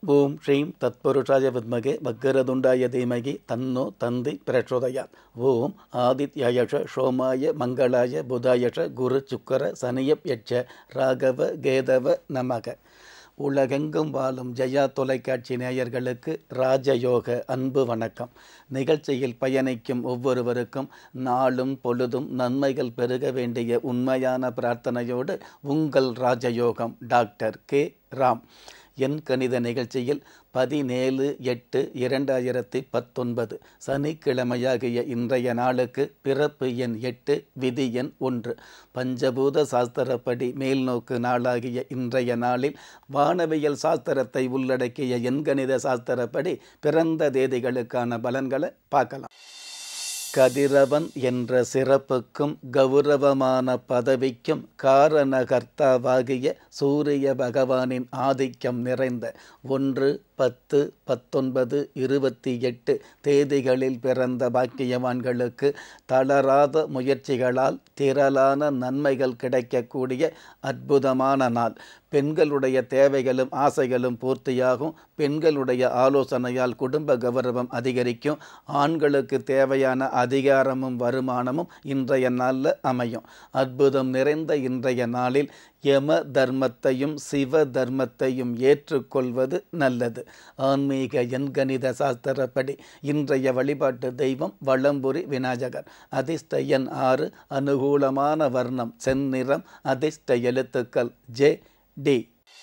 ஓம் ஸ்ரீம் தத்புருஷாய வித்மகே வக்கரதுண்டாய தீமகி தன்னோ தந்தி பிரச்சோதயாத் ஓம் ஆதித்யாயஷ சோமாய மங்களாய புதாயஷ குரு சுக்கர சனியப் யட்ச ராகவ கேதவ நமக உலகெங்கும் வாழும் ஜெயா தொலைக்காட்சி நேயர்களுக்கு ராஜயோக அன்பு வணக்கம் நிகழ்ச்சியில் பயணிக்கும் ஒவ்வொருவருக்கும் நாளும் பொழுதும் நன்மைகள் பெருக வேண்டிய உண்மையான பிரார்த்தனையோடு உங்கள் ராஜயோகம் டாக்டர் கே ராம் என் கணித நிகழ்ச்சியில் பதினேழு எட்டு இரண்டாயிரத்தி பத்தொன்பது சனிக்கிழமையாகிய இன்றைய நாளுக்கு பிறப்பு எண் எட்டு விதி எண் ஒன்று பஞ்சபூத சாஸ்திரப்படி மேல்நோக்கு நாளாகிய இன்றைய நாளில் வானவியல் சாஸ்திரத்தை உள்ளடக்கிய எண்கணித சாஸ்திரப்படி பிறந்த தேதிகளுக்கான பலன்களை பார்க்கலாம் கதிரவன் என்ற சிறப்புக்கும் கௌரவமான பதவிக்கும் காரணகர்த்தாவாகிய சூரிய பகவானின் ஆதிக்கம் நிறைந்த ஒன்று பத்து பத்தொன்பது இருபத்தி எட்டு தேதிகளில் பிறந்த பாக்கியவான்களுக்கு தளராத முயற்சிகளால் திரளான நன்மைகள் கிடைக்கக்கூடிய அற்புதமான நாள் பெண்களுடைய தேவைகளும் ஆசைகளும் பூர்த்தியாகும் பெண்களுடைய ஆலோசனையால் குடும்ப கௌரவம் அதிகரிக்கும் ஆண்களுக்கு தேவையான அதிகாரமும் வருமானமும் இன்றைய நாளில் அமையும் அற்புதம் நிறைந்த இன்றைய நாளில் யம தர்மத்தையும் சிவ தர்மத்தையும் ஏற்றுக்கொள்வது நல்லது ஆன்மீக எண்கணித சாஸ்திரப்படி இன்றைய வழிபாட்டு தெய்வம் வளம்புரி விநாயகர் அதிர்ஷ்ட எண் ஆறு அனுகூலமான வர்ணம் செந்நிறம் அதிர்ஷ்ட எழுத்துக்கள் ஜே டி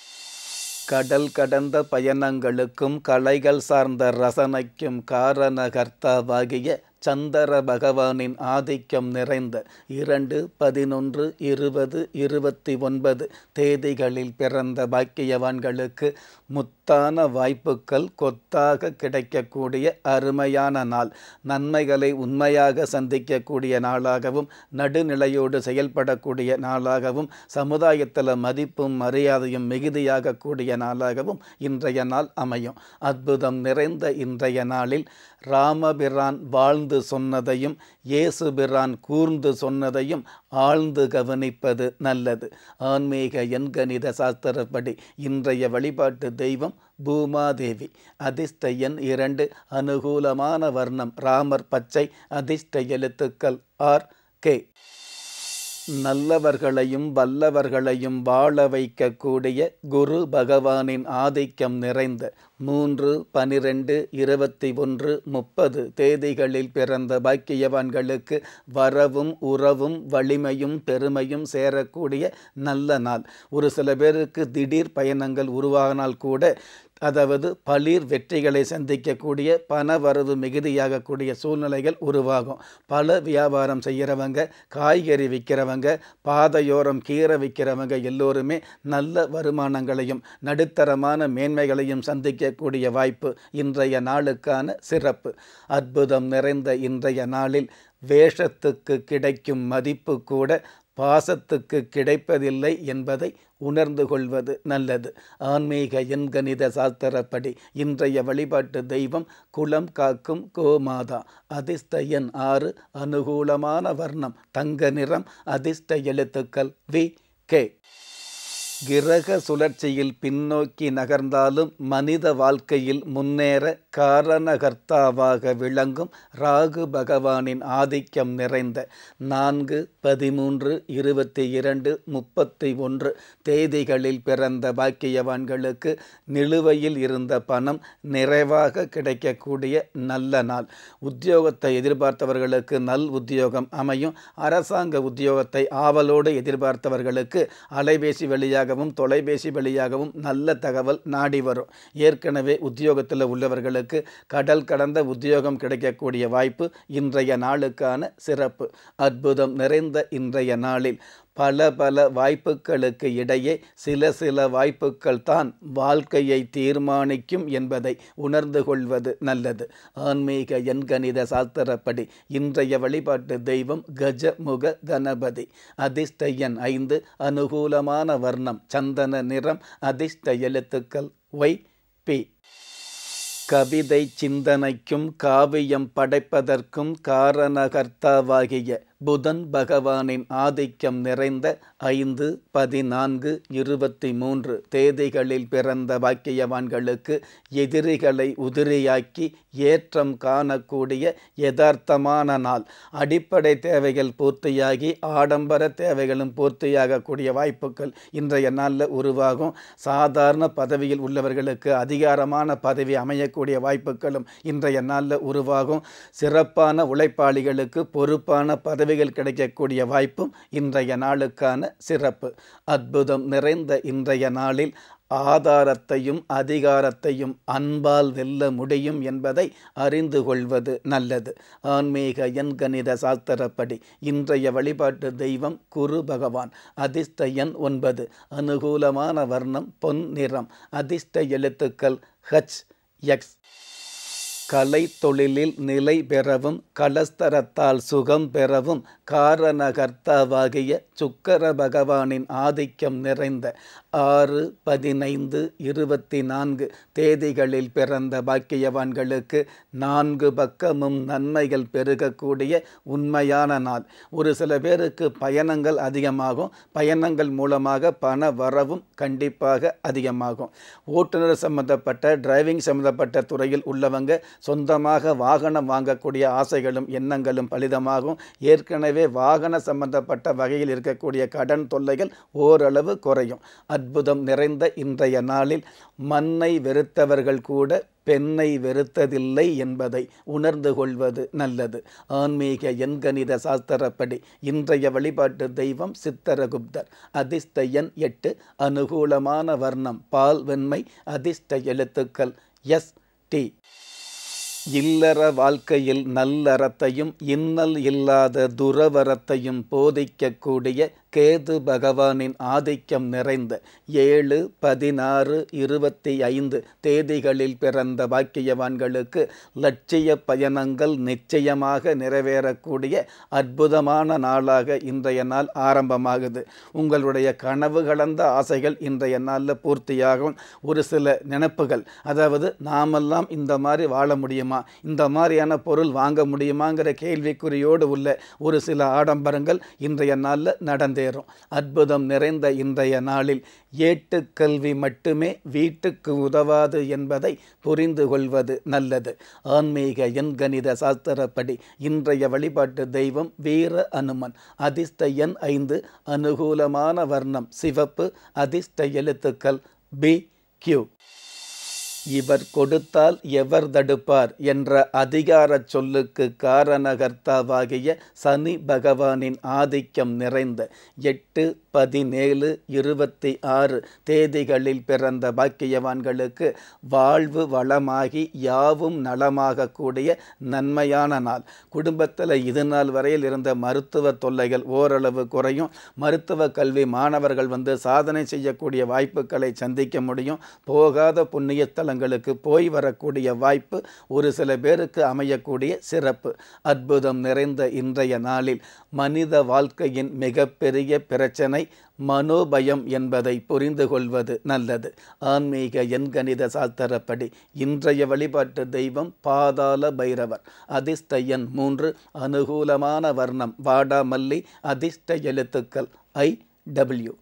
கடல் கடந்த பயணங்களுக்கும் கலைகள் சார்ந்த ரசனைக்கும் காரணகர்த்தாவாகிய சந்திர பகவானின் ஆதிக்கம் நிறைந்த இரண்டு பதினொன்று இருபது இருபத்தி ஒன்பது தேதிகளில் பிறந்த பாக்கியவான்களுக்கு முத்தான வாய்ப்புகள் கொத்தாக கிடைக்கக்கூடிய அருமையான நாள் நன்மைகளை உண்மையாக சந்திக்கக்கூடிய நாளாகவும் நடுநிலையோடு செயல்படக்கூடிய நாளாகவும் சமுதாயத்தில் மதிப்பும் மரியாதையும் மிகுதியாகக்கூடிய நாளாகவும் இன்றைய நாள் அமையும் அற்புதம் நிறைந்த இன்றைய நாளில் ராமபிரான் வாழ்ந்து சொன்னதையும் இயேசுபிரான் கூர்ந்து சொன்னதையும் ஆழ்ந்து கவனிப்பது நல்லது ஆன்மீக எண்கணித சாஸ்திரப்படி இன்றைய வழிபாட்டு தெய்வம் பூமாதேவி அதிர்ஷ்ட எண் இரண்டு அனுகூலமான வர்ணம் ராமர் பச்சை அதிர்ஷ்ட எழுத்துக்கள் ஆர் கே நல்லவர்களையும் வல்லவர்களையும் வாழ வைக்கக்கூடிய குரு பகவானின் ஆதிக்கம் நிறைந்த மூன்று பனிரெண்டு இருபத்தி ஒன்று முப்பது தேதிகளில் பிறந்த பாக்கியவான்களுக்கு வரவும் உறவும் வலிமையும் பெருமையும் சேரக்கூடிய நல்ல நாள் ஒரு சில பேருக்கு திடீர் பயணங்கள் உருவாகினால் கூட அதாவது பளிர் வெற்றிகளை சந்திக்கக்கூடிய பண வரவு மிகுதியாகக்கூடிய சூழ்நிலைகள் உருவாகும் பல வியாபாரம் செய்கிறவங்க காய்கறி விற்கிறவங்க பாதையோரம் கீரை விற்கிறவங்க எல்லோருமே நல்ல வருமானங்களையும் நடுத்தரமான மேன்மைகளையும் சந்திக்கக்கூடிய வாய்ப்பு இன்றைய நாளுக்கான சிறப்பு அற்புதம் நிறைந்த இன்றைய நாளில் வேஷத்துக்கு கிடைக்கும் மதிப்பு கூட பாசத்துக்கு கிடைப்பதில்லை என்பதை உணர்ந்து கொள்வது நல்லது ஆன்மீக எண்கணித சாஸ்திரப்படி இன்றைய வழிபாட்டு தெய்வம் குலம் காக்கும் கோமாதா அதிர்ஷ்ட எண் ஆறு அனுகூலமான வர்ணம் தங்க நிறம் அதிர்ஷ்ட எழுத்துக்கள் வி கே கிரக சுழற்சியில் பின்னோக்கி நகர்ந்தாலும் மனித வாழ்க்கையில் முன்னேற காரணகர்த்தாவாக விளங்கும் ராகு பகவானின் ஆதிக்கம் நிறைந்த நான்கு பதிமூன்று இருபத்தி இரண்டு முப்பத்தி ஒன்று தேதிகளில் பிறந்த பாக்கியவான்களுக்கு நிலுவையில் இருந்த பணம் நிறைவாக கிடைக்கக்கூடிய நல்ல நாள் உத்தியோகத்தை எதிர்பார்த்தவர்களுக்கு நல் உத்தியோகம் அமையும் அரசாங்க உத்தியோகத்தை ஆவலோடு எதிர்பார்த்தவர்களுக்கு அலைபேசி வழியாக வழியாகவும் தொலைபேசி வழியாகவும் நல்ல தகவல் நாடி வரும் ஏற்கனவே உத்தியோகத்தில் உள்ளவர்களுக்கு கடல் கடந்த உத்தியோகம் கிடைக்கக்கூடிய வாய்ப்பு இன்றைய நாளுக்கான சிறப்பு அற்புதம் நிறைந்த இன்றைய நாளில் பல பல வாய்ப்புகளுக்கு இடையே சில சில வாய்ப்புகள் தான் வாழ்க்கையை தீர்மானிக்கும் என்பதை உணர்ந்து கொள்வது நல்லது ஆன்மீக எண்கணித சாஸ்திரப்படி இன்றைய வழிபாட்டு தெய்வம் கஜமுக கணபதி அதிர்ஷ்ட எண் ஐந்து அனுகூலமான வர்ணம் சந்தன நிறம் அதிர்ஷ்ட எழுத்துக்கள் ஒய் பி கவிதை சிந்தனைக்கும் காவியம் படைப்பதற்கும் காரணகர்த்தாவாகிய புதன் பகவானின் ஆதிக்கம் நிறைந்த ஐந்து பதினான்கு இருபத்தி மூன்று தேதிகளில் பிறந்த பாக்கியவான்களுக்கு எதிரிகளை உதிரியாக்கி ஏற்றம் காணக்கூடிய யதார்த்தமான நாள் அடிப்படை தேவைகள் பூர்த்தியாகி ஆடம்பர தேவைகளும் பூர்த்தியாகக்கூடிய வாய்ப்புகள் இன்றைய நாளில் உருவாகும் சாதாரண பதவியில் உள்ளவர்களுக்கு அதிகாரமான பதவி அமையக்கூடிய வாய்ப்புகளும் இன்றைய நாளில் உருவாகும் சிறப்பான உழைப்பாளிகளுக்கு பொறுப்பான பதவிகள் கிடைக்கக்கூடிய வாய்ப்பும் இன்றைய நாளுக்கான சிறப்பு அற்புதம் நிறைந்த இன்றைய நாளில் ஆதாரத்தையும் அதிகாரத்தையும் அன்பால் வெல்ல முடியும் என்பதை அறிந்து கொள்வது நல்லது ஆன்மீக எண்கணித சாஸ்திரப்படி இன்றைய வழிபாட்டு தெய்வம் குரு பகவான் அதிர்ஷ்ட எண் ஒன்பது அனுகூலமான வர்ணம் பொன் நிறம் அதிர்ஷ்ட எழுத்துக்கள் ஹச் எக்ஸ் கலை தொழிலில் நிலை பெறவும் கலஸ்தரத்தால் சுகம் பெறவும் காரணகர்த்தாவாகிய சுக்கர பகவானின் ஆதிக்கம் நிறைந்த ஆறு பதினைந்து இருபத்தி நான்கு தேதிகளில் பிறந்த பாக்கியவான்களுக்கு நான்கு பக்கமும் நன்மைகள் பெருகக்கூடிய உண்மையான நாள் ஒரு சில பேருக்கு பயணங்கள் அதிகமாகும் பயணங்கள் மூலமாக பண வரவும் கண்டிப்பாக அதிகமாகும் ஓட்டுநர் சம்பந்தப்பட்ட டிரைவிங் சம்பந்தப்பட்ட துறையில் உள்ளவங்க சொந்தமாக வாகனம் வாங்கக்கூடிய ஆசைகளும் எண்ணங்களும் பலிதமாகும் ஏற்கனவே வாகன சம்பந்தப்பட்ட வகையில் இருக்கக்கூடிய கடன் தொல்லைகள் ஓரளவு குறையும் அற்புதம் நிறைந்த இன்றைய நாளில் மண்ணை வெறுத்தவர்கள் கூட பெண்ணை வெறுத்ததில்லை என்பதை உணர்ந்து கொள்வது நல்லது ஆன்மீக எண்கணித சாஸ்திரப்படி இன்றைய வழிபாட்டு தெய்வம் சித்தரகுப்தர் அதிர்ஷ்ட எண் எட்டு அனுகூலமான வர்ணம் பால் வெண்மை அதிர்ஷ்ட எழுத்துக்கள் எஸ் டி இல்லற வாழ்க்கையில் நல்லறத்தையும் இன்னல் இல்லாத துறவரத்தையும் போதிக்கக்கூடிய கேது பகவானின் ஆதிக்கம் நிறைந்த ஏழு பதினாறு இருபத்தி ஐந்து தேதிகளில் பிறந்த பாக்கியவான்களுக்கு லட்சிய பயணங்கள் நிச்சயமாக நிறைவேறக்கூடிய அற்புதமான நாளாக இன்றைய நாள் ஆரம்பமாகுது உங்களுடைய கனவு கலந்த ஆசைகள் இன்றைய நாளில் பூர்த்தியாகும் ஒரு சில நினப்புகள் அதாவது நாமெல்லாம் இந்த மாதிரி வாழ முடியுமா இந்த மாதிரியான பொருள் வாங்க முடியுமாங்கிற கேள்விக்குறியோடு உள்ள ஒரு சில ஆடம்பரங்கள் இன்றைய நாளில் நடந்தேறும் அற்புதம் நிறைந்த இன்றைய நாளில் ஏட்டுக்கல்வி மட்டுமே வீட்டுக்கு உதவாது என்பதை புரிந்து கொள்வது நல்லது ஆன்மீக எண்கணித சாஸ்திரப்படி இன்றைய வழிபாட்டு தெய்வம் வீர அனுமன் அதிர்ஷ்ட எண் ஐந்து அனுகூலமான வர்ணம் சிவப்பு அதிர்ஷ்ட எழுத்துக்கள் பி கியூ இவர் கொடுத்தால் எவர் தடுப்பார் என்ற அதிகாரச் சொல்லுக்கு காரணகர்த்தாவாகிய சனி பகவானின் ஆதிக்கம் நிறைந்த எட்டு பதினேழு இருபத்தி ஆறு தேதிகளில் பிறந்த பாக்கியவான்களுக்கு வாழ்வு வளமாகி யாவும் நலமாகக்கூடிய நன்மையான நாள் குடும்பத்தில் இது நாள் வரையில் இருந்த மருத்துவ தொல்லைகள் ஓரளவு குறையும் மருத்துவ கல்வி மாணவர்கள் வந்து சாதனை செய்யக்கூடிய வாய்ப்புகளை சந்திக்க முடியும் போகாத புண்ணியத்தல ஸ்தலங்களுக்கு போய் வரக்கூடிய வாய்ப்பு ஒரு சில பேருக்கு அமையக்கூடிய சிறப்பு அற்புதம் நிறைந்த இன்றைய நாளில் மனித வாழ்க்கையின் மிகப்பெரிய பிரச்சனை மனோபயம் என்பதை புரிந்து கொள்வது நல்லது ஆன்மீக எண்கணித சாஸ்திரப்படி இன்றைய வழிபாட்டு தெய்வம் பாதாள பைரவர் அதிர்ஷ்ட எண் மூன்று அனுகூலமான வர்ணம் வாடாமல்லி அதிர்ஷ்ட எழுத்துக்கள் ஐ டபிள்யூ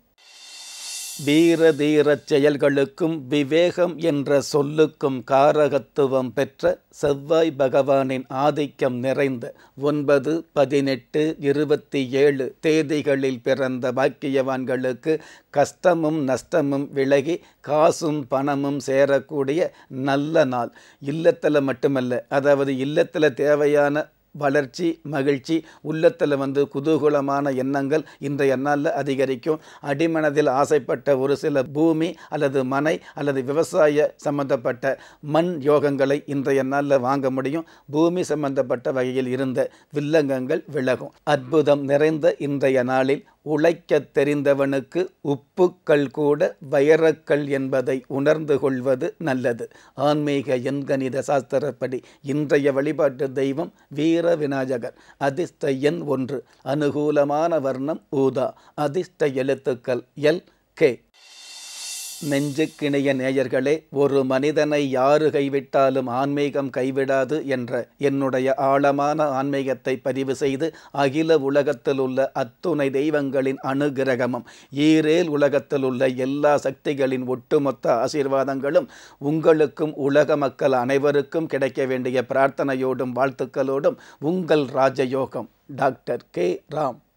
வீர தீரச் செயல்களுக்கும் விவேகம் என்ற சொல்லுக்கும் காரகத்துவம் பெற்ற செவ்வாய் பகவானின் ஆதிக்கம் நிறைந்த ஒன்பது பதினெட்டு இருபத்தி ஏழு தேதிகளில் பிறந்த பாக்கியவான்களுக்கு கஷ்டமும் நஷ்டமும் விலகி காசும் பணமும் சேரக்கூடிய நல்ல நாள் இல்லத்தில் மட்டுமல்ல அதாவது இல்லத்தில் தேவையான வளர்ச்சி மகிழ்ச்சி உள்ளத்தில் வந்து குதூகூலமான எண்ணங்கள் இன்றைய நாளில் அதிகரிக்கும் அடிமனதில் ஆசைப்பட்ட ஒரு சில பூமி அல்லது மனை அல்லது விவசாய சம்பந்தப்பட்ட மண் யோகங்களை இன்றைய நாளில் வாங்க முடியும் பூமி சம்பந்தப்பட்ட வகையில் இருந்த வில்லங்கங்கள் விலகும் அற்புதம் நிறைந்த இன்றைய நாளில் உழைக்க தெரிந்தவனுக்கு உப்புக்கள் கூட வைரக்கல் என்பதை உணர்ந்து கொள்வது நல்லது ஆன்மீக எண்கணித சாஸ்திரப்படி இன்றைய வழிபாட்டு தெய்வம் வீர விநாயகர் அதிர்ஷ்ட எண் ஒன்று அனுகூலமான வர்ணம் ஊதா அதிர்ஷ்ட எழுத்துக்கள் எல் கே நெஞ்சுக்கிணைய நேயர்களே ஒரு மனிதனை யாரு கைவிட்டாலும் ஆன்மீகம் கைவிடாது என்ற என்னுடைய ஆழமான ஆன்மீகத்தை பதிவு செய்து அகில உலகத்தில் உள்ள அத்துணை தெய்வங்களின் அனுகிரகமும் ஈரேல் உலகத்தில் உள்ள எல்லா சக்திகளின் ஒட்டுமொத்த ஆசீர்வாதங்களும் உங்களுக்கும் உலக மக்கள் அனைவருக்கும் கிடைக்க வேண்டிய பிரார்த்தனையோடும் வாழ்த்துக்களோடும் உங்கள் ராஜயோகம் டாக்டர் கே ராம்